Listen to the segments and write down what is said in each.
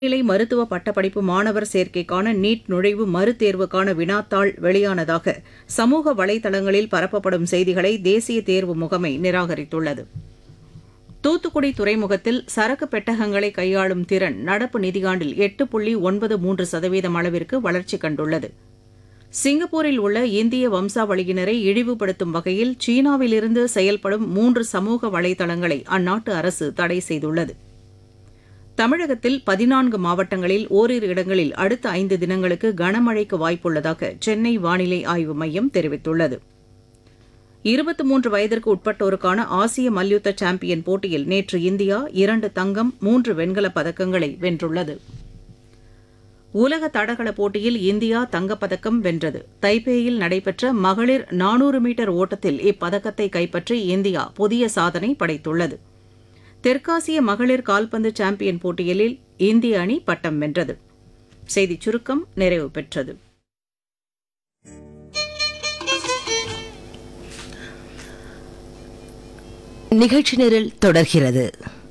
இளநிலை மருத்துவ பட்டப்படிப்பு மாணவர் சேர்க்கைக்கான நீட் நுழைவு மறுதேர்வுக்கான வினாத்தாள் வெளியானதாக சமூக வலைதளங்களில் பரப்பப்படும் செய்திகளை தேசிய தேர்வு முகமை நிராகரித்துள்ளது தூத்துக்குடி துறைமுகத்தில் சரக்கு பெட்டகங்களை கையாளும் திறன் நடப்பு நிதியாண்டில் எட்டு புள்ளி ஒன்பது மூன்று சதவீதம் அளவிற்கு வளர்ச்சி கண்டுள்ளது சிங்கப்பூரில் உள்ள இந்திய வம்சாவளியினரை இழிவுபடுத்தும் வகையில் சீனாவிலிருந்து செயல்படும் மூன்று சமூக வலைதளங்களை அந்நாட்டு அரசு தடை செய்துள்ளது தமிழகத்தில் பதினான்கு மாவட்டங்களில் ஓரிரு இடங்களில் அடுத்த ஐந்து தினங்களுக்கு கனமழைக்கு வாய்ப்புள்ளதாக சென்னை வானிலை ஆய்வு மையம் தெரிவித்துள்ளது இருபத்தி மூன்று வயதிற்கு உட்பட்டோருக்கான ஆசிய மல்யுத்த சாம்பியன் போட்டியில் நேற்று இந்தியா இரண்டு தங்கம் மூன்று வெண்கலப் பதக்கங்களை வென்றுள்ளது உலக தடகள போட்டியில் இந்தியா தங்கப்பதக்கம் வென்றது தைபேயில் நடைபெற்ற மகளிர் நானூறு மீட்டர் ஓட்டத்தில் இப்பதக்கத்தை கைப்பற்றி இந்தியா புதிய சாதனை படைத்துள்ளது தெற்காசிய மகளிர் கால்பந்து சாம்பியன் போட்டியில் இந்திய அணி பட்டம் வென்றது செய்திச் சுருக்கம் நிறைவு பெற்றது நிகழ்ச்சி நிரல் தொடர்கிறது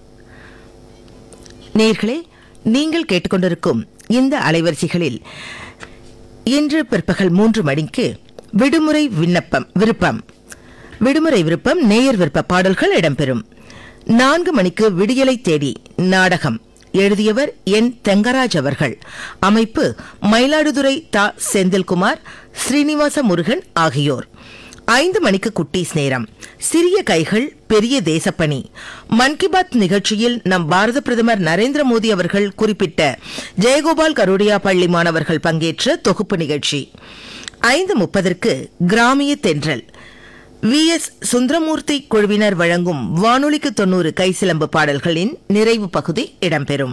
நேர்களே நீங்கள் கேட்டுக்கொண்டிருக்கும் இந்த அலைவரிசைகளில் இன்று பிற்பகல் மூன்று மணிக்கு விடுமுறை விண்ணப்பம் விருப்பம் விடுமுறை விருப்பம் நேயர் விருப்ப பாடல்கள் இடம்பெறும் நான்கு மணிக்கு விடியலை தேடி நாடகம் எழுதியவர் என் தெங்கராஜ் அவர்கள் அமைப்பு மயிலாடுதுறை தா செந்தில்குமார் ஸ்ரீனிவாச முருகன் ஆகியோர் ஐந்து மணிக்கு குட்டீஸ் நேரம் சிறிய கைகள் பெரிய தேசப்பணி மன் கி பாத் நிகழ்ச்சியில் நம் பாரத பிரதமர் நரேந்திர மோடி அவர்கள் குறிப்பிட்ட ஜெயகோபால் கருடியா பள்ளி மாணவர்கள் பங்கேற்ற தொகுப்பு நிகழ்ச்சி ஐந்து முப்பதற்கு கிராமிய தென்றல் வி எஸ் சுந்தரமூர்த்தி குழுவினர் வழங்கும் வானொலிக்கு தொன்னூறு கைசிலம்பு பாடல்களின் நிறைவு பகுதி இடம்பெறும்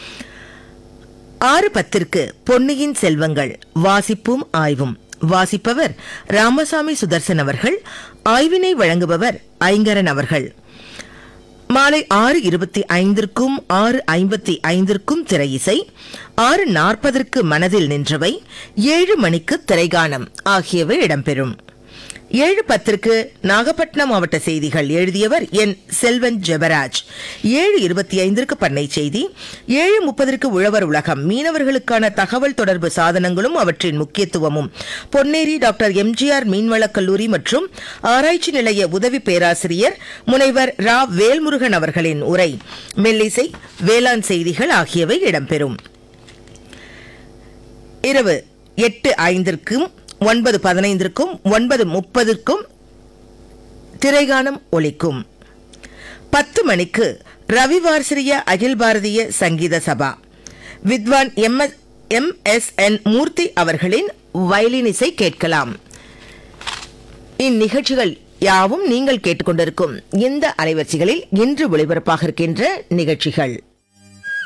ஆறு பத்திற்கு பொன்னியின் செல்வங்கள் வாசிப்பும் ஆய்வும் வாசிப்பவர் ராமசாமி சுதர்சன் அவர்கள் ஆய்வினை வழங்குபவர் ஐங்கரன் அவர்கள் மாலை ஆறு இருபத்தி ஐந்திற்கும் ஆறு ஐம்பத்தி ஐந்திற்கும் திரையிசை ஆறு நாற்பதற்கு மனதில் நின்றவை ஏழு மணிக்கு திரைகானம் ஆகியவை இடம்பெறும் ஏழு பத்திற்கு நாகப்பட்டினம் மாவட்ட செய்திகள் எழுதியவர் என் செல்வன் ஜெபராஜ் ஏழு இருபத்தி ஐந்திற்கு பண்ணை செய்தி ஏழு முப்பதற்கு உழவர் உலகம் மீனவர்களுக்கான தகவல் தொடர்பு சாதனங்களும் அவற்றின் முக்கியத்துவமும் பொன்னேரி டாக்டர் எம்ஜிஆர் மீன்வளக் கல்லூரி மற்றும் ஆராய்ச்சி நிலைய உதவி பேராசிரியர் முனைவர் ரா வேல்முருகன் அவர்களின் உரை மெல்லிசை வேளாண் செய்திகள் ஆகியவை இடம்பெறும் இரவு எட்டு ஐந்திற்கும் ஒன்பது பதினைந்திற்கும் ஒன்பது முப்பதுக்கும் திரைகானம் ஒலிக்கும் பத்து மணிக்கு ரவிவார்சிரிய அகில் பாரதிய சங்கீத சபா வித்வான் M M S N Murthy அவர்களின் வயலின் இசை கேட்கலாம் இந்நிகழ்ச்சிகள் யாவும் நீங்கள் கேட்டுக்கொண்டிருக்கும் இந்த அலைவரிசைகளில் இன்று ஒளிபரப்பாக இருக்கின்ற நிகழ்ச்சிகள்